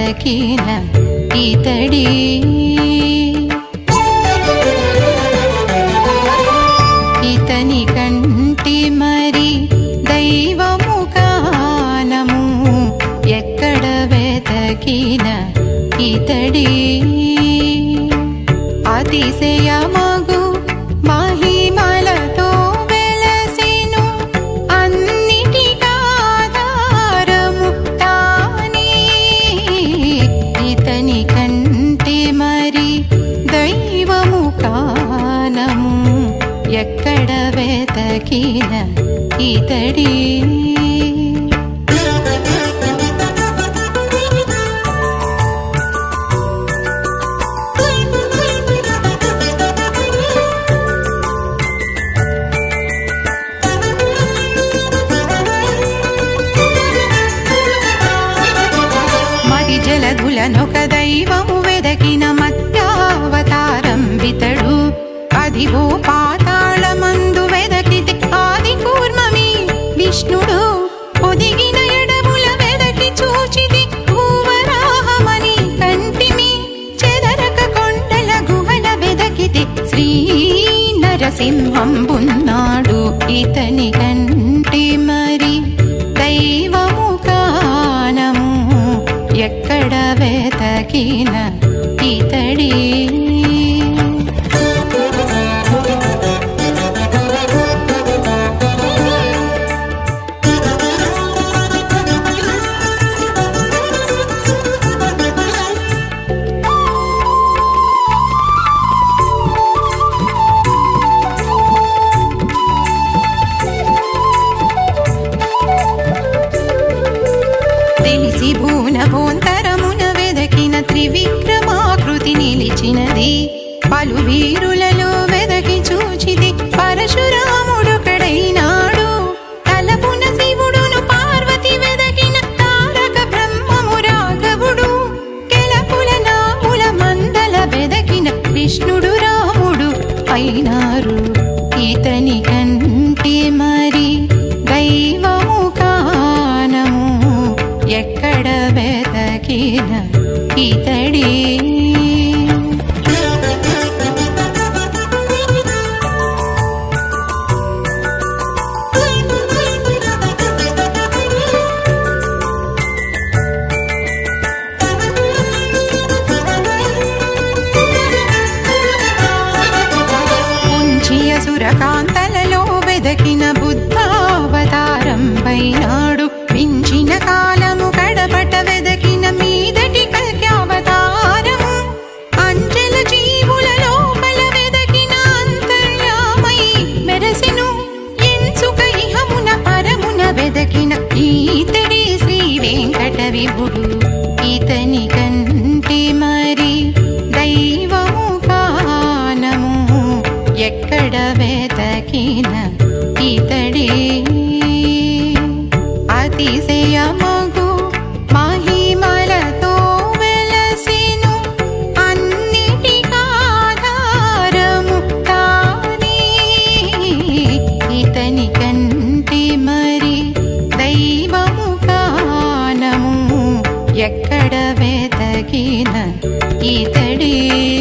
వెతకిన ఇతడి ఇతని కంటి మరి దైవము కానము ఎక్కడ వెతకిన ఇతడి అతిశయమగు మహిమలతో వెలసిను అన్నిటికాధారము తానే ఇతని కంటే మరి దైవము కానము ఎక్కడ వెతకిన ఇతడి మది జలధులనొక దైవము వెదకిన మత్యావతారం వితడు అదిగో పాతాళమందు వెదకితే ఆది కూర్మమి విష్ణుడు ఒదిగిన ఎడముల వెదకి చూచిది భూవరాహమని కంటిమి చెదరక కొండల గుహల వెదకితే శ్రీ నరసింహం బున్నాడు ఇతని కంటి మరి దైవము కానము ఎక్కడ వెతకిన ఇతడి తెలిసి భూన భోంతరమున వెదకిన త్రివిక్రమాకృతి నిలిచినది పలు వీరులలో వెదకి చూచిది పరశురాముడు కడైనాడు తలపున శివుడును పార్వతి వెదకిన తారక బ్రహ్మము రాఘవుడు కెలపుల నాముల మందల వెదకిన కృష్ణుడు రాముడు అయినారు ఇతని కంటే మరి దైవము కానము ఎక్కడ వెతకిన ఇతడి ఉంచియ సురకాంతలలో వెదకిన బుద్ధావతారం పైనాడు మించిన కాలము కడపట వెదకిన మీదటి కల్క్యావతారము అంచెల జీవుల లోపల వెదకిన అంతర్యామై మెరసిను ఎంచుక ఇహమున పరమున వెదకిన ఈతడి శ్రీ వెంకట విభుడు ఇతని కంటి మరి దైవము కానము ఎక్కడ వెతకిన ఇతడి అతిశయమగు మహిమలతో వెలసిను అన్నిటికాధారము తానే ఇతని కంటి మరి దైవము కానము ఎక్కడ వెతకిన ఇతడే